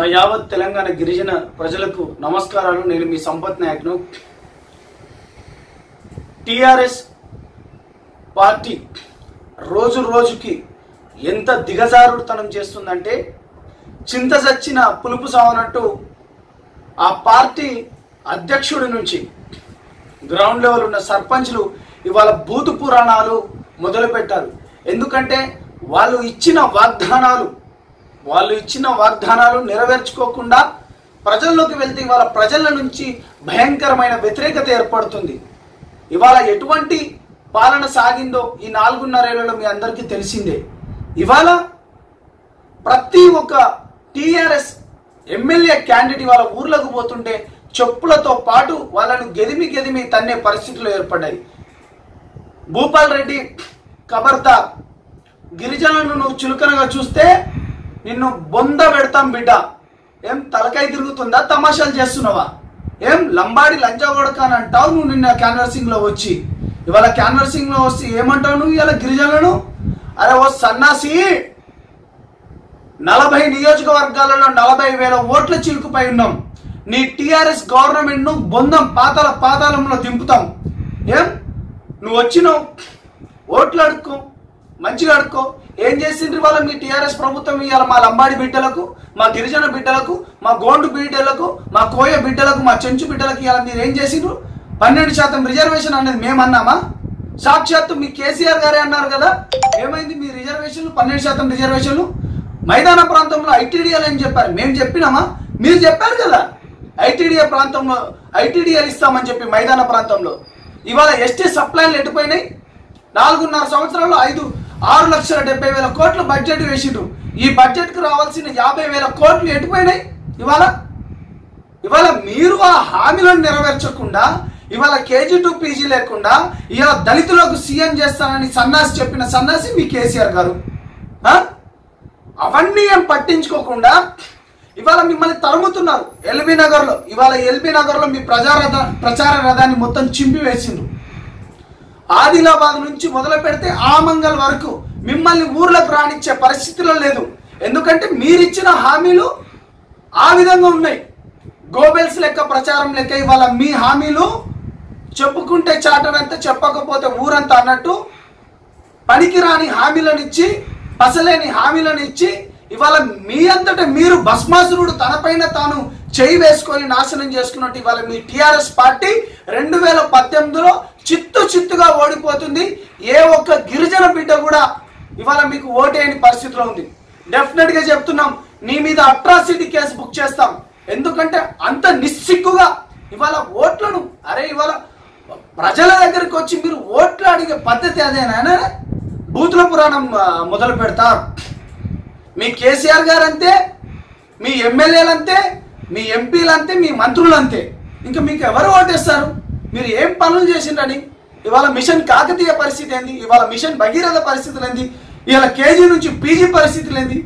యావత్ తెలంగాణ గిరిజన ప్రజలకు నమస్కారాలు నేను మీ సంపత్ నాయక్ను టిఆర్ఎస్ పార్టీ రోజు రోజుకి ఎంత దిగజారుడుతనం చేస్తుందంటే చింత చచ్చిన పులుపు సావనట్టు ఆ పార్టీ అధ్యక్షుడి నుంచి గ్రౌండ్ లెవెల్ ఉన్న సర్పంచ్లు ఇవాళ భూతు పురాణాలు మొదలు పెట్టారు ఎందుకంటే వాళ్ళు ఇచ్చిన వాగ్దానాలు వాళ్ళు ఇచ్చిన వాగ్దానాలు నెరవేర్చుకోకుండా ప్రజల్లోకి వెళ్తే ఇవాళ ప్రజల నుంచి భయంకరమైన వ్యతిరేకత ఏర్పడుతుంది ఇవాళ ఎటువంటి పాలన సాగిందో ఈ నాలుగున్నరేళ్లలో మీ అందరికీ తెలిసిందే ఇవాళ ప్రతి ఒక్క టీఆర్ఎస్ ఎమ్మెల్యే క్యాండిడేట్ వాళ్ళ ఊర్లకు పోతుంటే చెప్పులతో పాటు వాళ్ళను గెదిమి గెదిమి తన్నే పరిస్థితులు ఏర్పడ్డాయి భూపాల్ రెడ్డి ఖబర్దార్ గిరిజనులను నువ్వు చులకనగా చూస్తే నిన్ను బొంద పెడతాం బిడ్డ ఏం తలకాయ తిరుగుతుందా తమాషాలు చేస్తున్నావా ఏం లంబాడి లంచా కొడక అని అంటావు నువ్వు నిన్న క్యాన్వర్సింగ్ లో వచ్చి ఇవాళ క్యాన్వర్సింగ్ లో వచ్చి ఏమంటావు నువ్వు ఇవాళ గిరిజనులను అరే ఓ సన్నాసి నలభై నియోజకవర్గాలలో నలభై వేల ఓట్ల చిలుకుపై ఉన్నాం నీ టిఆర్ఎస్ గవర్నమెంట్ ను బొందం పాతాల పాతాళంలో దింపుతాం ఏం నువ్వు వచ్చినావు ఓట్లు అడుక్కో మంచిగా అడుక్కో ఏం చేసిండ్రు వాళ్ళ మీ టిఆర్ఎస్ ప్రభుత్వం ఇవాళ మా లంబాడి బిడ్డలకు మా గిరిజన బిడ్డలకు మా గోండు బిడ్డలకు మా కోయ బిడ్డలకు మా చెంచు బిడ్డలకు ఇవాళ మీరు ఏం చేసిండ్రు పన్నెండు శాతం రిజర్వేషన్ అనేది మేము అన్నామా సాక్షాత్తు మీ కేసీఆర్ గారే అన్నారు కదా ఏమైంది మీ రిజర్వేషన్లు పన్నెండు శాతం రిజర్వేషన్లు మైదాన ప్రాంతంలో ఐటీడీఎల్ అని చెప్పారు మేము చెప్పినామా మీరు చెప్పారు కదా ఐటీడీఏ ప్రాంతంలో ఐటీడీఎల్ ఇస్తామని చెప్పి మైదాన ప్రాంతంలో ఇవాళ ఎస్టీ సప్లైలు ఎటుపోయినాయి నాలుగున్నర సంవత్సరాల్లో ఐదు ఆరు లక్షల డెబ్బై వేల కోట్ల బడ్జెట్ వేసిండ్రు ఈ బడ్జెట్ కు రావాల్సిన యాభై వేల కోట్లు ఎటుపోయినాయి ఇవాళ ఇవాళ మీరు ఆ హామీలను నెరవేర్చకుండా ఇవాళ కేజీ టు పీజీ లేకుండా ఇవాళ దళితులకు సీఎం చేస్తానని సన్నాసి చెప్పిన సన్నాసి మీ కేసీఆర్ గారు ఆ? అవన్నీ ఏం పట్టించుకోకుండా ఇవాళ మిమ్మల్ని తరుముతున్నారు ఎల్బీ నగర్ లో ఇవాళ ఎల్బీ నగర్ లో మీ ప్రచార రథ- ప్రచార రథాన్ని మొత్తం చింపి వేసిండ్రు ఆదిలాబాద్ నుంచి మొదలు పెడితే ఆమంగల్ వరకు మిమ్మల్ని ఊర్లకు రానిచ్చే పరిస్థితిలో లేదు ఎందుకంటే మీరిచ్చిన హామీలు ఆ విధంగా ఉన్నాయి గోబెల్స్ లెక్క ప్రచారం లెక్క ఇవాళ మీ హామీలు చెప్పుకుంటే చాటనంతా చెప్పకపోతే ఊరంతా అన్నట్టు పనికిరాని హామీలను ఇచ్చి పసలేని హామీలను ఇచ్చి ఇవాళ మీ అంతటా మీరు భస్మాసురుడు తనపైన తాను చేయి వేసుకొని నాశనం చేసుకున్నట్టు ఇవాళ మీ టిఆర్ఎస్ పార్టీ రెండు వేల పద్దెనిమిదిలో చిత్తు చిత్తుగా ఓడిపోతుంది ఏ ఒక్క గిరిజన బిడ్డ కూడా ఇవాళ మీకు ఓటేయని పరిస్థితిలో ఉంది డెఫినెట్ గా చెప్తున్నాం నీ మీద అట్రాసిటీ కేసు బుక్ చేస్తాం ఎందుకంటే అంత నిస్సిగ్గుగా ఇవాళ ఓట్లను అరే ఇవాళ ప్రజల దగ్గరికి వచ్చి మీరు ఓట్లు అడిగే పద్ధతి అదేనా బూతుల పురాణం ఆ, మొదలు పెడతారు మీ కేసీఆర్ గారు అంతే మీ ఎమ్మెల్యేలు అంతే మీ ఎంపీలు అంతే మీ మంత్రులు అంతే ఇంకా మీకు ఎవరు ఓటేస్తారు మీరు ఏం పనులు చేసిండ్రని ఇవాళ మిషన్ కాకతీయ పరిస్థితి ఏంది ఇవాళ మిషన్ భగీరథ పరిస్థితులు ఏంది ఇవాళ కేజీ నుంచి పీజీ పరిస్థితులు ఏంది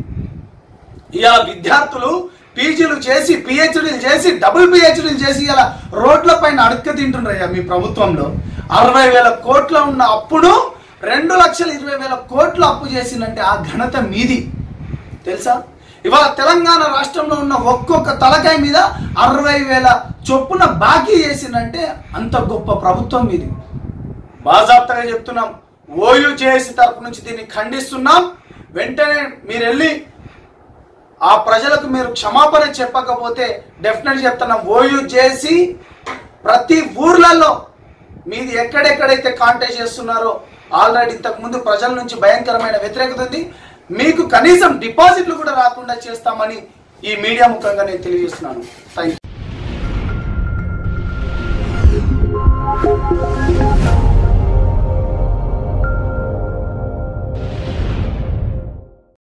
ఇవాళ విద్యార్థులు పీజీలు చేసి పిహెచ్డీలు చేసి డబుల్ పిహెచ్డీలు చేసి ఇలా రోడ్ల పైన అడుక్క తింటుండ్రయ్యా మీ ప్రభుత్వంలో అరవై వేల కోట్ల ఉన్న అప్పుడు రెండు లక్షల ఇరవై వేల కోట్లు అప్పు చేసిందంటే ఆ ఘనత మీది తెలుసా ఇవాళ తెలంగాణ రాష్ట్రంలో ఉన్న ఒక్కొక్క తలకాయ మీద అరవై వేల చొప్పున బాకీ చేసిందంటే అంత గొప్ప ప్రభుత్వం మీది బాజాప్తగా చెప్తున్నాం ఓయూ చేసి తరపు నుంచి దీన్ని ఖండిస్తున్నాం వెంటనే మీరు వెళ్ళి ఆ ప్రజలకు మీరు క్షమాపణ చెప్పకపోతే డెఫినెట్ చెప్తున్నాం ఓయూ చేసి ప్రతి ఊర్లలో మీది ఎక్కడెక్కడైతే కాంటాక్ట్ చేస్తున్నారో ఆల్రెడీ ఇంతకు ముందు ప్రజల నుంచి భయంకరమైన వ్యతిరేకత ఉంది మీకు కనీసం డిపాజిట్లు కూడా రాకుండా చేస్తామని ఈ మీడియా ముఖంగా నేను తెలియజేస్తున్నాను థ్యాంక్ యూ